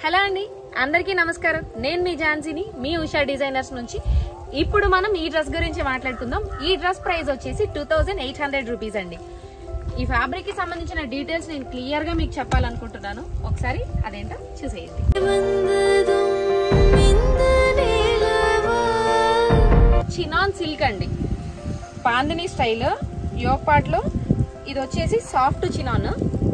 hello అండి అందరికీ నమస్కారం నేను మీ ఝాన్సీని మీ ఉషా డిజైనర్స్ నుంచి ఇప్పుడు మనం ఈ డ్రెస్ గురించి మాట్లాడుకుందాం ఈ డ్రెస్ ప్రైస్ వచ్చేసి two thousand eight hundred rupees అండి ఈ ఫ్యాబ్రిక్ కి సంబంధించిన డీటెయిల్స్ నేను క్లియర్ గా మీకు చెప్పాలనుకుంటున్నాను ఒకసారి అదేంటో చూసేయండి வந்ததும் இந்த நிலவா చినాన్ సిల్క్ అండి పాందిని స్టైల్ యోగ్ పార్ట్లో ఇది వచ్చేసి సాఫ్ట్ చినాన్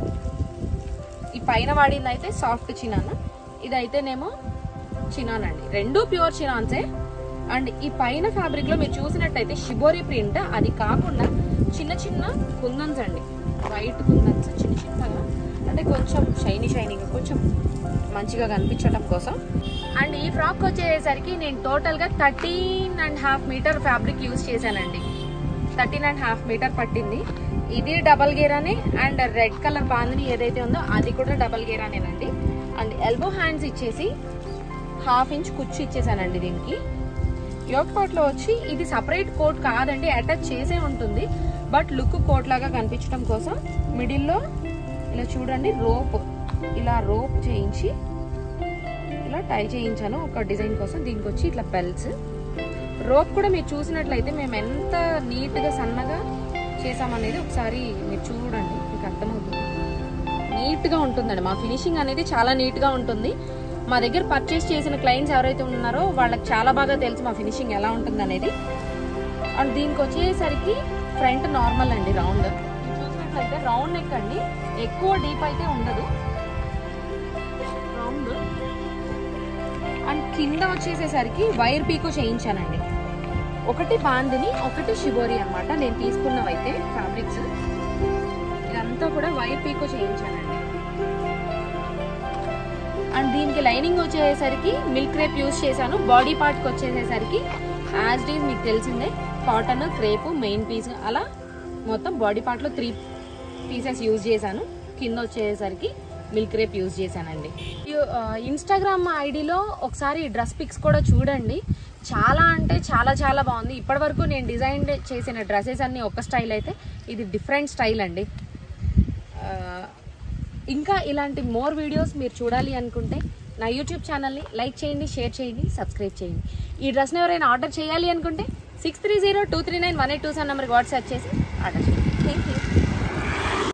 ఈ పైన వాడింది అయితే సాఫ్ట్ చినాన్ ఇదైతేనేమో చినాన్ అండి రెండు ప్యూర్ చినాన్సే అండ్ ఈ పైన ఫ్యాబ్రిక్ లో మీరు చూసినట్టయితే షిబోరి ప్రింట్ అది కాకుండా చిన్న చిన్న కుందన్స్ అండి వైట్ కుందన్స్ చిన్న చిన్నగా అంటే కొంచెం షైనీ షైనింగ్ కొంచెం మంచిగా కనిపించడం కోసం అండ్ ఈ ఫ్రాక్ వచ్చేసరికి నేను టోటల్ గా thirteen and half metre fabric use చేశానండి థర్టీన్ అండ్ హాఫ్ మీటర్ పట్టింది ఇది డబల్ గేరానే అండ్ రెడ్ కలర్ బాందిని ఏదైతే ఉందో అది కూడా డబల్ గేరానేనండి అండ్ ఎల్బో హ్యాండ్స్ ఇచ్చేసి హాఫ్ ఇంచ్ కుచ్చు ఇచ్చేసానండి దీనికి యోగ్ పాట్ లో వచ్చి ఇది సపరేట్ కోట్ కాదండి అటాచ్ చేసే ఉంటుంది బట్ లుక్ కోట్ లాగా కనిపించడం కోసం మిడిల్లో ఇలా చూడండి రోప్ ఇలా రోప్ చేయించి ఇలా టై చేయించాను ఒక డిజైన్ కోసం దీనికి వచ్చి ఇట్లా బెల్ట్స్ రోప్ కూడా మీరు చూసినట్లయితే మేము ఎంత నీట్గా సన్నగా చేసామనేది ఒకసారి మీరు చూడండి మీకు అర్థమవుతుంది నీట్గా ఉంటుందండి మా ఫినిషింగ్ అనేది చాలా నీట్గా ఉంటుంది మా దగ్గర పర్చేస్ చేసిన క్లయింట్స్ ఎవరైతే ఉన్నారో వాళ్ళకి చాలా బాగా తెలుసు మా ఫినిషింగ్ ఎలా ఉంటుంది అనేది అండ్ దీనికి వచ్చేసరికి ఫ్రంట్ నార్మల్ అండి రౌండ్ చూసినట్లయితే రౌండ్ నెక్ అండి ఎక్కువ డీప్ అయితే ఉండదు రౌండ్ అండ్ కింద వచ్చేసేసరికి వైర్ పీకో చేయించానండి ఒకటి బాందిని ఒకటి షిబోరి అన్నమాట నేను తీసుకున్నవైతే ఫ్యాబ్రిక్స్ ఇదంతా కూడా వైర్ పీకో చేయించానండి అండ్ దీనికి లైనింగ్ వచ్చేసరికి మిల్క్ క్రేప్ యూస్ చేశాను బాడీ పార్ట్కి వచ్చేసేసరికి యాజ్ డీజ్ మీకు తెలిసిందే కాటన్ క్రేపు మెయిన్ పీస్ అలా మొత్తం బాడీ పార్ట్లో త్రీ పీసెస్ యూజ్ చేశాను కింద వచ్చేసరికి మిల్క్ రేప్ యూజ్ చేశానండి ఇన్స్టాగ్రామ్ ఐడిలో ఒకసారి డ్రెస్ పిక్స్ కూడా చూడండి చాలా అంటే చాలా చాలా బాగుంది ఇప్పటి వరకు నేను డిజైన్ చేసిన డ్రెస్సెస్ అన్ని ఒక స్టైల్ అయితే ఇది డిఫరెంట్ స్టైల్ అండి ఆ, ఇంకా ఇలాంటి మోర్ వీడియోస్ మీరు చూడాలి అనుకుంటే నా యూట్యూబ్ ఛానల్ని లైక్ చేయండి షేర్ చేయండి సబ్స్క్రైబ్ చేయండి ఈ డ్రెస్ని ఎవరైనా ఆర్డర్ చేయాలి అనుకుంటే six three zero two three nine one eight two seven నెంబర్కి వాట్సాప్ చేసి ఆర్డర్ చేయండి థ్యాంక్ యూ